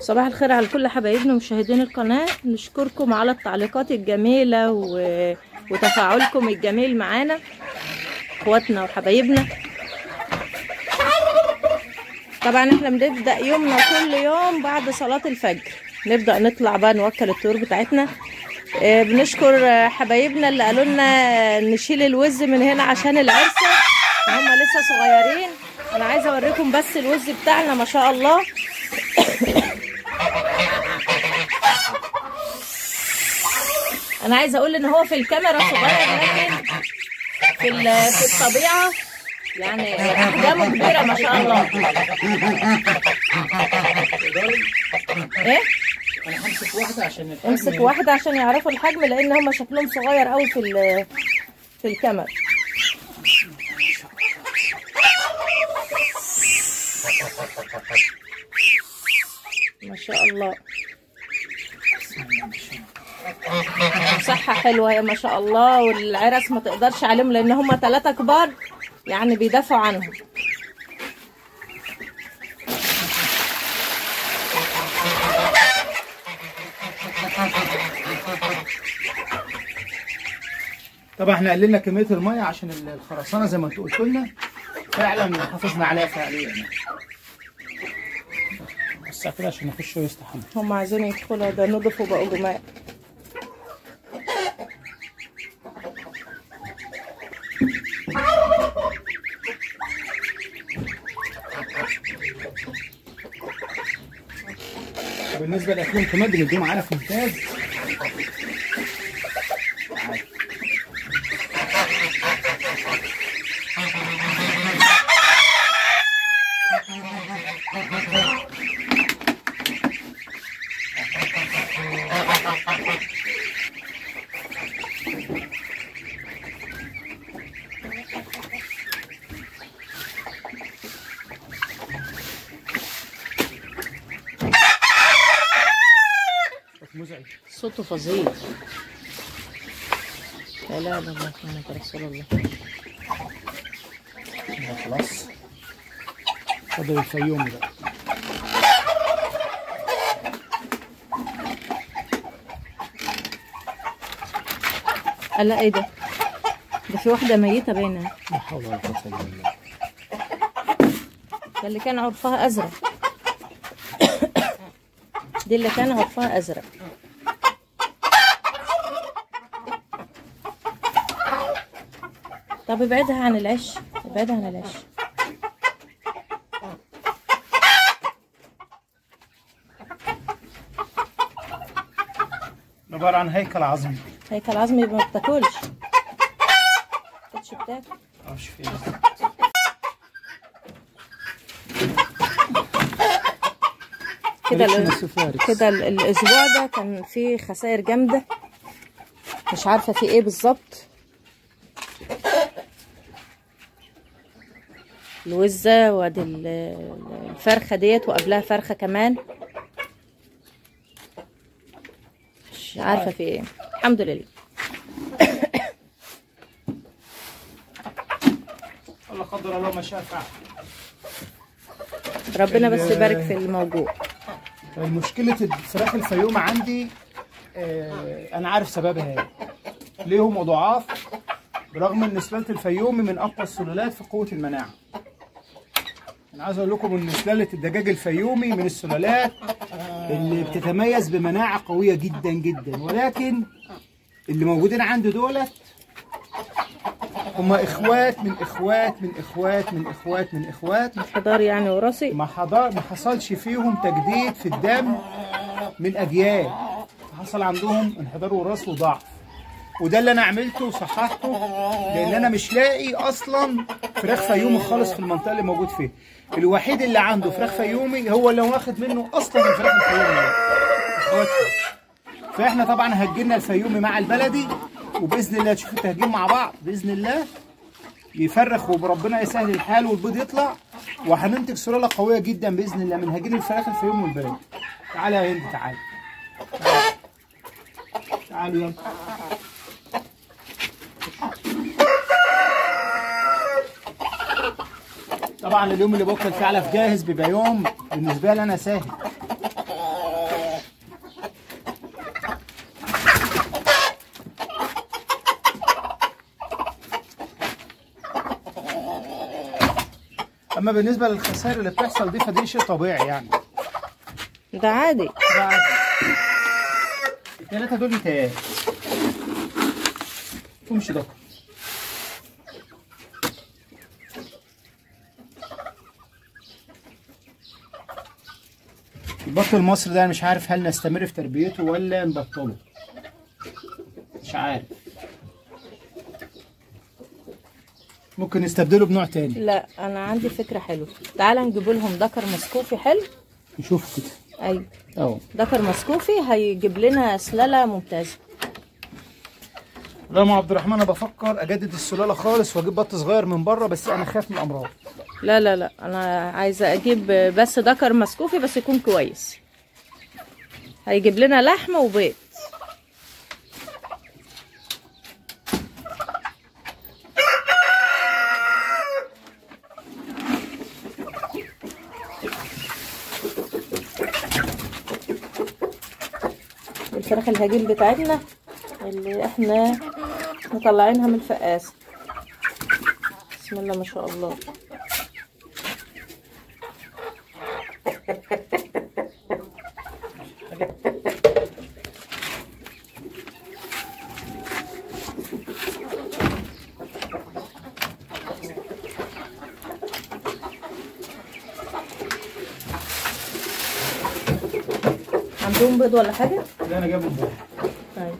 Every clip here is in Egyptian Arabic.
صباح الخير على كل حبايبنا ومشاهدين القناة نشكركم على التعليقات الجميلة و... وتفاعلكم الجميل معانا اخواتنا وحبايبنا طبعا احنا بنبدأ يومنا كل يوم بعد صلاة الفجر نبدأ نطلع بقى نوكل الطيور بتاعتنا آه، بنشكر آه، حبايبنا اللي قالوا لنا نشيل الوز من هنا عشان العرسة هم لسه صغيرين انا عايزه اوريكم بس الوز بتاعنا ما شاء الله انا عايزه اقول ان هو في الكاميرا صغير لكن في ال- في الطبيعه يعني احجامه كبيره ما شاء الله ايه انا همسك واحده عشان الحجم امسك واحده عشان يعرفوا الحجم لان هم شكلهم صغير قوي في ال- في الكاميرا ما شاء الله صحة حلوة يا ما شاء الله والعرس ما تقدرش عليهم لان هم ثلاثة كبار يعني بيدافعوا عنهم طبعا احنا قللنا كميه الميه عشان الخرسانه زي ما انتوا قلتوا لنا فعلا حافظنا عليها فعليا يعني. بس كده عشان يخشوا يستحموا هم عايزين يدخلوا ده نضفوا بقوا جماعة بالنسبه لاكلهم كمان بنديهم علف ممتاز مزعج صوته فظيع لا لا لا لا محمد رسول الله يلا خلاص فضل الفيومي بقى قال لا ايه ده ده في واحدة ميتة باينة لا حول ولا قوه الا بالله ده اللي كان عرفها أزرق دي اللي كان عرفها أزرق طب ابعدها عن العش ابعدها عن العش عباره عن هيكل عظمي هيكل عظمي يبقى ما بتاكلش كنتش بتاكل معرفش في ايه كده مالكش ال- نص فارس. كده ال- الاسبوع ده كان فيه خسائر جامده مش عارفه في ايه بالظبط الوزه وادي ال- الفرخه ديت وقبلها فرخه كمان مش عارفه في ايه الحمد لله الله قدر الله ما شاء فعل ربنا بس ال- يبارك في الموضوع مشكلة الفراخ الفيوم عندي آه، أنا عارف سببها إيه. ليهم ضعاف برغم إن سلالة الفيومي من أقوى السلالات في قوة المناعة. أنا عايز أقول لكم إن سلالة الدجاج الفيومي من السلالات اللي بتتميز بمناعة قوية جدا جدا ولكن اللي موجودين عندي دولت هما إخوات من إخوات من إخوات من إخوات من إخوات خضار يعني وراثي ما حضر ما حصلش فيهم تجديد في الدم من اجيال حصل عندهم انحدار وراثي وضعف وده اللي انا عملته وصححته لان انا مش لاقي اصلا فراخ فيومي خالص في المنطقه اللي موجود فيها الوحيد اللي عنده فراخ فيومي هو اللي واخد منه اصلا الفراخ الفيومي ده. اخواتي فاحنا طبعا هجينا الفيومي مع البلدي وباذن الله تشوفوا التهجين مع بعض باذن الله يفرخ وربنا يسهل الحال والبيض يطلع وهننتج سلاله قويه جدا باذن الله من هجين الفراخ الفيوم والبلد تعالى يا هند تعالى تعالى. تعالوا يلا طبعا اليوم اللي بوكل فيه علف جاهز بيبقى يوم بالنسبه لي انا سهل اما بالنسبه للخسائر اللي بتحصل دي فدي شيء طبيعي يعني ده عادي الثلاثه دول بتاعي تمشي ده البط المصري ده أنا مش عارف هل نستمر في تربيته ولا نبطله مش عارف ممكن نستبدله بنوع تاني لا انا عندي فكره حلوه تعالى نجيب لهم ذكر مسكوفي حلو نشوف كده ايوه اهو ذكر مسكوفي هيجيب لنا سلاله ممتازه لا مع عبد الرحمن انا بفكر اجدد السلاله خالص واجيب بط صغير من بره بس انا خايف من الامراض لا لا لا انا عايزه اجيب بس ذكر مسكوفي بس يكون كويس هيجيب لنا لحمه وبيض الفراخ الهجين بتاعتنا اللي احنا مطلعينها من الفقاسه بسم الله ما شاء الله عندهم بيض ولا حاجه ده انا جايبه امبارح طيب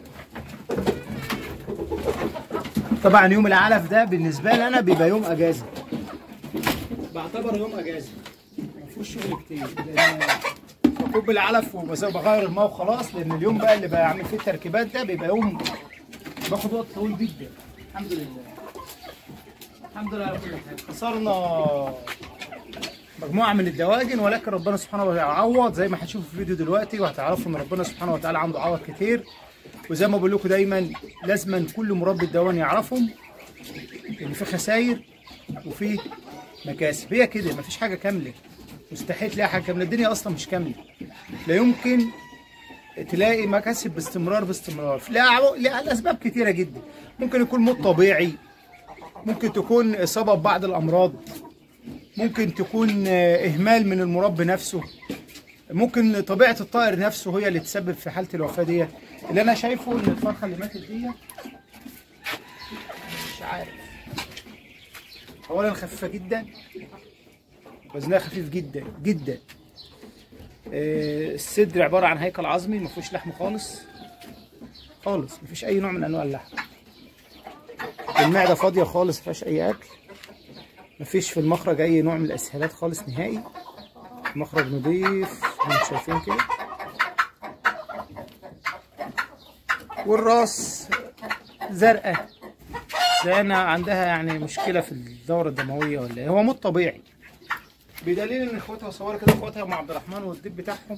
طبعا يوم العلف ده بالنسبه لي انا بيبقى يوم اجازه بعتبر يوم اجازه ما فيهوش شغل كتير لان بكب العلف وبس- بغير الماء وخلاص لان اليوم بقى اللي بعمل فيه التركيبات ده بيبقى يوم باخد وقت طويل جدا الحمد لله الحمد لله على كل حال خسرنا مجموعه من الدواجن ولكن ربنا سبحانه وتعالى عوض زي ما هتشوفوا في الفيديو دلوقتي وهتعرفوا ان ربنا سبحانه وتعالى عنده عوض كتير وزي ما بقول لكم دايما لازما كل مربي الدوان يعرفهم ان في خسائر وفي مكاسب هي كده مفيش حاجه كامله مستحيل تلاقي حاجه كامله الدنيا اصلا مش كامله لا يمكن تلاقي مكاسب باستمرار باستمرار لا لاسباب كتيره جدا ممكن يكون موت طبيعي ممكن تكون اصابه ببعض الامراض ممكن تكون آه، اهمال من المربي نفسه ممكن طبيعه الطائر نفسه هي اللي تسبب في حاله الوفاه دي اللي انا شايفه ان الفرخه اللي ماتت دي مش عارف اولا خفيفه جدا وزنها خفيف جدا جدا آه، الصدر عباره عن هيكل عظمي ما فيهوش لحم خالص خالص ما فيش اي نوع من انواع اللحم المعده فاضيه خالص ما فيهاش اي اكل ما فيش في المخرج اي نوع من الاسهالات خالص نهائي مخرج نظيف زي ما انتم شايفين كده والراس زرقاء زينا عندها يعني مشكله في الدوره الدمويه ولا ايه هو موت طبيعي بدليل ان اخواتها صوروا كده اخواتها مع عبد الرحمن والديب بتاعهم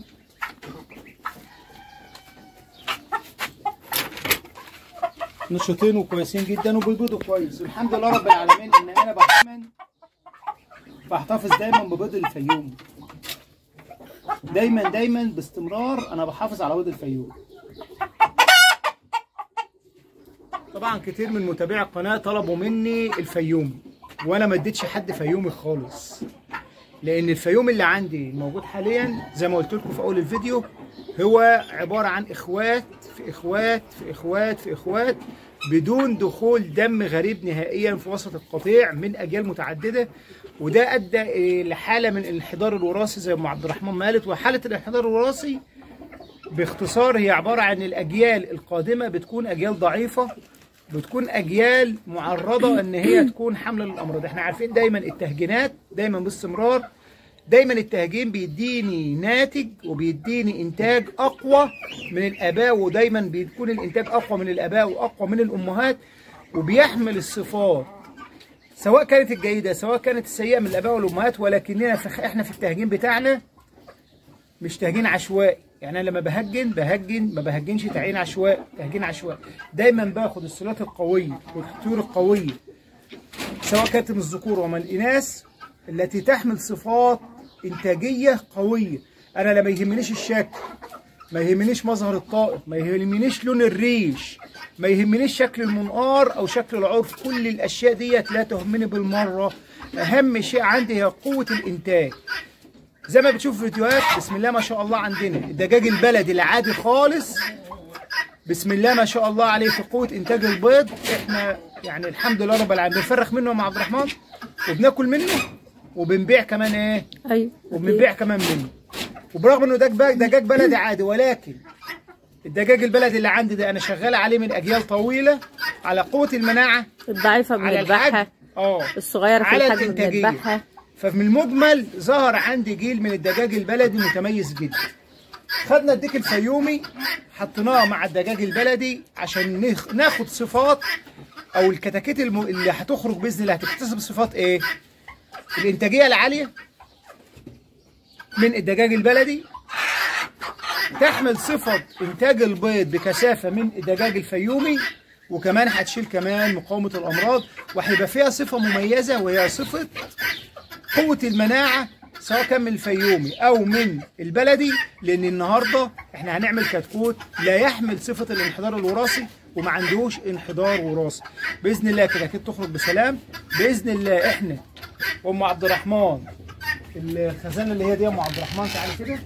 نشيطين وكويسين جدا وبيبيضوا كويس والحمد لله رب العالمين ان انا بحمل بحتفظ دايما ببيض الفيوم دايما دايما باستمرار انا بحافظ على بيض الفيوم طبعا كتير من متابعي القناه طلبوا مني الفيوم وانا ما اديتش حد فيومي خالص لان الفيوم اللي عندي موجود حاليا زي ما قلت لكم في اول الفيديو هو عباره عن اخوات في اخوات في اخوات في اخوات بدون دخول دم غريب نهائيا في وسط القطيع من اجيال متعدده وده ادى إيه لحاله من الانحدار الوراثي زي ما عبد الرحمن ما قالت وحاله الانحدار الوراثي باختصار هي عباره عن الاجيال القادمه بتكون اجيال ضعيفه بتكون اجيال معرضه ان هي تكون حامله للامراض احنا عارفين دايما التهجينات دايما باستمرار دايما التهجين بيديني ناتج وبيديني انتاج اقوى من الاباء ودايما بيكون الانتاج اقوى من الاباء واقوى من الامهات وبيحمل الصفات سواء كانت الجيده سواء كانت السيئه من الاباء والامهات ولكننا في احنا في التهجين بتاعنا مش تهجين عشوائي يعني انا لما بهجن بهجن ما بهجنش تعيين عشوائي تهجين عشوائي دايما باخد السلالات القويه والطيور القويه سواء كانت من الذكور ومن الاناث التي تحمل صفات انتاجيه قويه انا لما يهمنيش الشكل ما يهمنيش مظهر الطائر ما يهمنيش لون الريش ما يهمنيش شكل المنقار او شكل العرف كل الاشياء ديت لا تهمني بالمره اهم شيء عندي هي قوه الانتاج زي ما بتشوف فيديوهات بسم الله ما شاء الله عندنا الدجاج البلدي العادي خالص بسم الله ما شاء الله عليه في قوه انتاج البيض احنا يعني الحمد لله رب العالمين بنفرخ منه مع عبد الرحمن وبناكل منه وبنبيع كمان ايه ايوه وبنبيع كمان منه وبرغم انه ده دجاج دجاج بلدي عادي ولكن الدجاج البلدي اللي عندي ده انا شغال عليه من اجيال طويله على قوه المناعه الضعيفه على الحجم بنذبحها اه الصغيره في على الحجم الإنتاجية. بنذبحها فمن المجمل ظهر عندي جيل من الدجاج البلدي متميز جدا خدنا الديك الفيومي حطيناه مع الدجاج البلدي عشان نخ- ناخد صفات او الكتاكيت الم... اللي هتخرج باذن الله هتكتسب صفات ايه الانتاجيه العاليه من الدجاج البلدي تحمل صفة إنتاج البيض بكثافة من الدجاج الفيومي وكمان هتشيل كمان مقاومة الأمراض وهيبقى فيها صفة مميزة وهي صفة قوة المناعة سواء كان من الفيومي أو من البلدي لأن النهاردة إحنا هنعمل كتكوت لا يحمل صفة الانحدار الوراثي وما عندهوش انحدار وراثي بإذن الله كده كده تخرج بسلام بإذن الله إحنا أم عبد الرحمن الخزانة اللي هي دي يا أم عبد الرحمن تعالي كده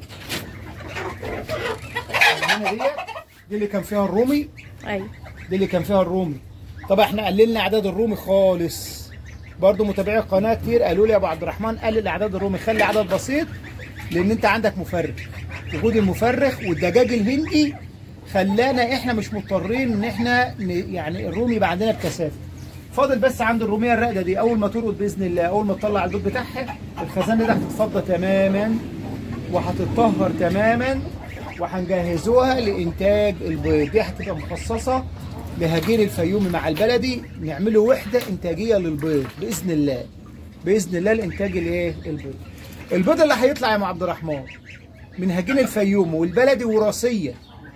هنا ديت دي اللي كان فيها الرومي ايوه دي اللي كان فيها الرومي طبعا احنا قللنا اعداد الرومي خالص برضو متابعي القناه كتير قالوا لي يا ابو عبد الرحمن قلل اعداد الرومي خلي عدد بسيط لان انت عندك مفرخ وجود المفرخ والدجاج الهندي خلانا احنا مش مضطرين ان احنا ن- يعني الرومي يبقى عندنا بكثافه فاضل بس عند الروميه الراقده دي اول ما ترقد باذن الله اول ما تطلع البيض بتاعها الخزانه دي هتتفضى تماما وهتتطهر تماما وهنجهزوها لانتاج البيض دي هتبقى مخصصه لهجين الفيومي مع البلدي نعمله وحده انتاجيه للبيض باذن الله باذن الله لانتاج الايه البيض البيض اللي هيطلع يا ام عبد الرحمن من هجين الفيوم والبلدي وراثيه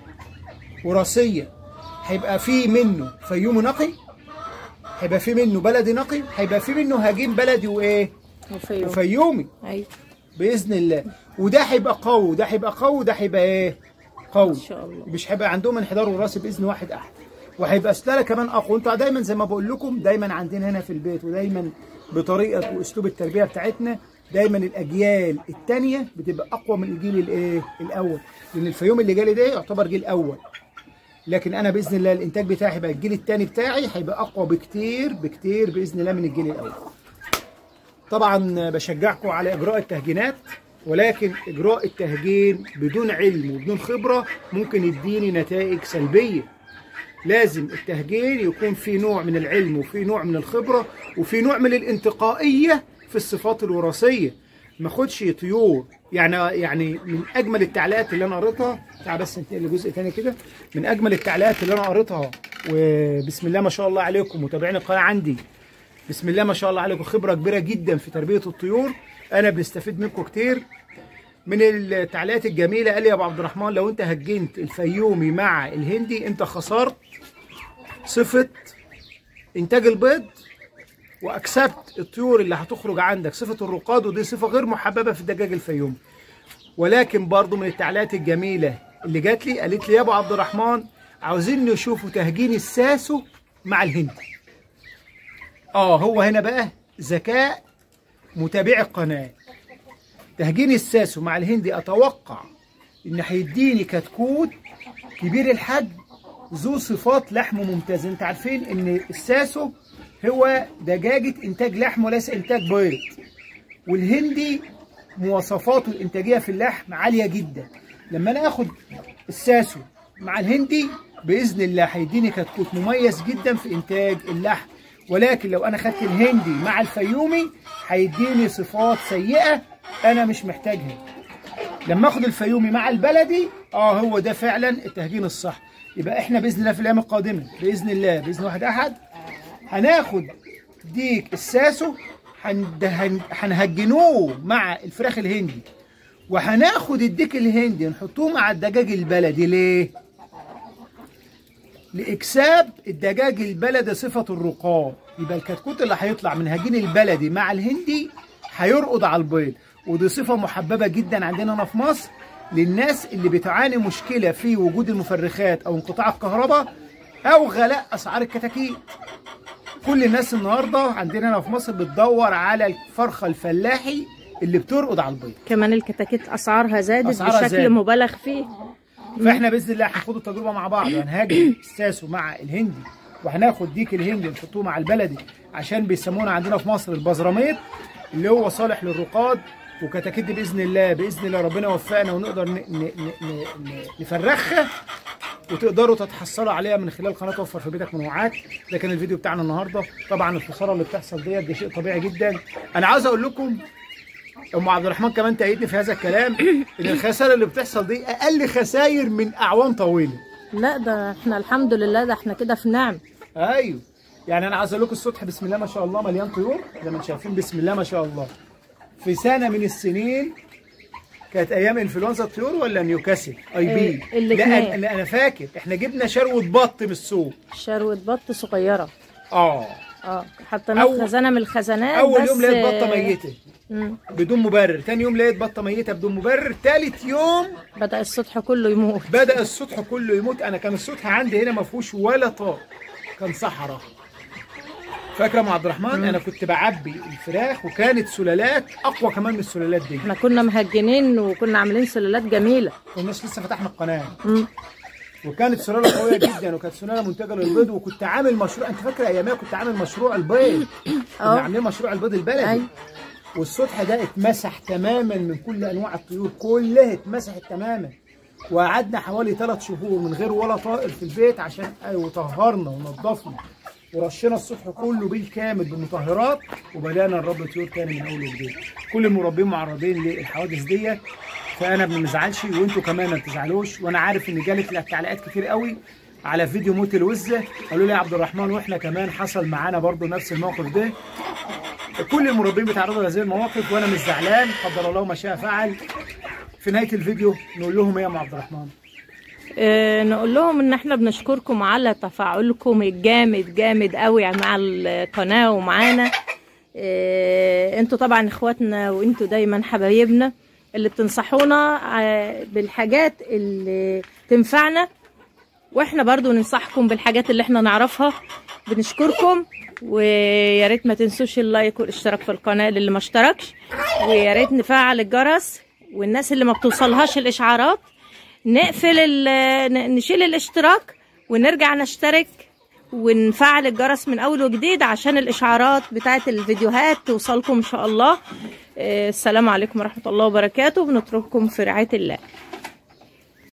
وراثيه هيبقى فيه منه فيومي نقي هيبقى فيه منه بلدي نقي هيبقى فيه منه هجين بلدي وايه وفيوم وفيومي ايوه باذن الله وده هيبقى قوي وده هيبقى قوي وده هيبقى ايه قوي ان شاء الله مش هيبقى عندهم انحدار وراثي باذن واحد احد وهيبقى سلاله كمان اقوى انتوا دايما زي ما بقول لكم دايما عندنا هنا في البيت ودايما بطريقه واسلوب التربيه بتاعتنا دايما الاجيال الثانيه بتبقى اقوى من الجيل الايه الاول لان الفيوم اللي جالي ده يعتبر جيل اول لكن انا باذن الله الانتاج بتاعي هيبقى الجيل الثاني بتاعي هيبقى اقوى بكتير بكتير باذن الله من الجيل الاول طبعا بشجعكم على اجراء التهجينات ولكن اجراء التهجين بدون علم وبدون خبره ممكن يديني نتائج سلبيه لازم التهجين يكون في نوع من العلم وفي نوع من الخبره وفي نوع من الانتقائيه في الصفات الوراثيه ما اخدش طيور يعني يعني من اجمل التعليقات اللي انا قريتها تعال بس انتقل لجزء تاني كده من اجمل التعليقات اللي انا قريتها وبسم الله ما شاء الله عليكم متابعين القناه عندي بسم الله ما شاء الله عليكم خبره كبيره جدا في تربيه الطيور انا بنستفيد منكم كتير من التعليقات الجميله قال لي يا ابو عبد الرحمن لو انت هجنت الفيومي مع الهندي انت خسرت صفه انتاج البيض واكسبت الطيور اللي هتخرج عندك صفه الرقاد ودي صفه غير محببه في الدجاج الفيومي ولكن برضو من التعليقات الجميله اللي جات لي قالت لي يا ابو عبد الرحمن عاوزين نشوفوا تهجين الساسو مع الهندي اه هو هنا بقى ذكاء متابعي القناه تهجين الساسو مع الهندي اتوقع ان هيديني كتكوت كبير الحجم ذو صفات لحم ممتازه انت عارفين ان الساسو هو دجاجه انتاج لحم وليس انتاج بيض والهندي مواصفاته الانتاجيه في اللحم عاليه جدا لما انا اخد الساسو مع الهندي باذن الله هيديني كتكوت مميز جدا في انتاج اللحم ولكن لو انا خدت الهندي مع الفيومي هيديني صفات سيئه انا مش محتاجها لما اخد الفيومي مع البلدي اه هو ده فعلا التهجين الصح يبقى احنا باذن الله في الايام القادمه باذن الله باذن واحد احد هناخد ديك الساسو هند- هن- هنهجنوه مع الفراخ الهندي وهناخد الديك الهندي نحطوه مع الدجاج البلدي ليه؟ لاكساب الدجاج البلدي صفه الرقاد يبقى الكتكوت اللي هيطلع من هجين البلدي مع الهندي هيرقد على البيض ودي صفه محببه جدا عندنا هنا في مصر للناس اللي بتعاني مشكله في وجود المفرخات او انقطاع الكهرباء او غلاء اسعار الكتاكيت كل الناس النهارده عندنا هنا في مصر بتدور على الفرخه الفلاحي اللي بترقد على البيض كمان الكتاكيت اسعارها زادت أسعارها بشكل زادت. مبالغ فيه فاحنا باذن الله هناخد التجربه مع بعض وهنهاجم الساسو مع الهندي وهناخد ديك الهندي نحطوه مع البلدي عشان بيسمونا عندنا في مصر البزراميط اللي هو صالح للرقاد وكتاكيت دي باذن الله باذن الله ربنا يوفقنا ونقدر ن- ن- ن- ن- نفرخها وتقدروا تتحصلوا عليها من خلال قناه وفر في بيتك منوعات ده كان الفيديو بتاعنا النهارده طبعا الخساره اللي بتحصل ديت ده شيء طبيعي جدا انا عاوز اقول لكم ام عبد الرحمن كمان تأيدني في هذا الكلام ان الخسائر اللي بتحصل دي اقل خسائر من اعوام طويله لا ده احنا الحمد لله ده احنا كده في نعم ايوه يعني انا عايز اقول لكم السطح بسم الله ما شاء الله مليان طيور زي ما انتم شايفين بسم الله ما شاء الله في سنه من السنين كانت ايام انفلونزا الطيور ولا نيوكاسل اي بي إيه، الاتنين. لا انا انا فاكر احنا جبنا شروه بط من السوق شروة بط صغيرة اه اه حطيناها في أول- خزانة من الخزانات اول بس يوم لقيت بطه ميته مم. بدون مبرر تاني يوم لقيت بطه ميته بدون مبرر تالت يوم بدأ السطح كله يموت بدا السطح كله يموت انا كان السطح عندي هنا ما فيهوش ولا طاق كان صحراء فاكره يا أم عبد الرحمن انا كنت بعبي الفراخ وكانت سلالات اقوى كمان من السلالات دي احنا كنا مهجنين وكنا عاملين سلالات جميلة كناش لسه فتحنا القناه مم. وكانت سلاله قويه جدا وكانت سلاله منتجه للبيض وكنت عامل مشروع انت فاكره ايامها كنت عامل مشروع البيض كنا اه. عاملين مشروع البيض البلدي أيوة. والسطح ده اتمسح تماما من كل انواع الطيور كلها اتمسحت تماما وقعدنا حوالي ثلاث شهور من غير ولا طائر في البيت عشان ايوه طهرنا ونظفنا ورشينا السطح كله بالكامل بمطهرات وبدانا نربي طيور تاني من اول وجديد كل المربين معرضين للحوادث ديت فانا ما بنزعلش وانتوا كمان ما تزعلوش وانا عارف ان جالت لك تعليقات كتير قوي على فيديو موت الوزه قالوا لي يا عبد الرحمن واحنا كمان حصل معانا برضو نفس الموقف ده كل المربين بيتعرضوا لهذه المواقف وانا مش زعلان قدر الله ما شاء فعل في نهايه الفيديو نقول لهم ايه يا ام عبد الرحمن اه نقول لهم ان احنا بنشكركم على تفاعلكم الجامد جامد قوي مع القناة ومعانا اه انتوا طبعا اخواتنا وانتوا دايما حبايبنا اللي بتنصحونا اه بالحاجات اللي تنفعنا واحنا برضو ننصحكم بالحاجات اللي احنا نعرفها بنشكركم ويا ريت ما تنسوش اللايك والاشتراك في القناه للي ما اشتركش ويا ريت نفعل الجرس والناس اللي ما بتوصلهاش الاشعارات نقفل ال- ن- نشيل الاشتراك ونرجع نشترك ونفعل الجرس من اول وجديد عشان الاشعارات بتاعت الفيديوهات توصلكم ان شاء الله آه، السلام عليكم ورحمه الله وبركاته بنترككم في رعايه الله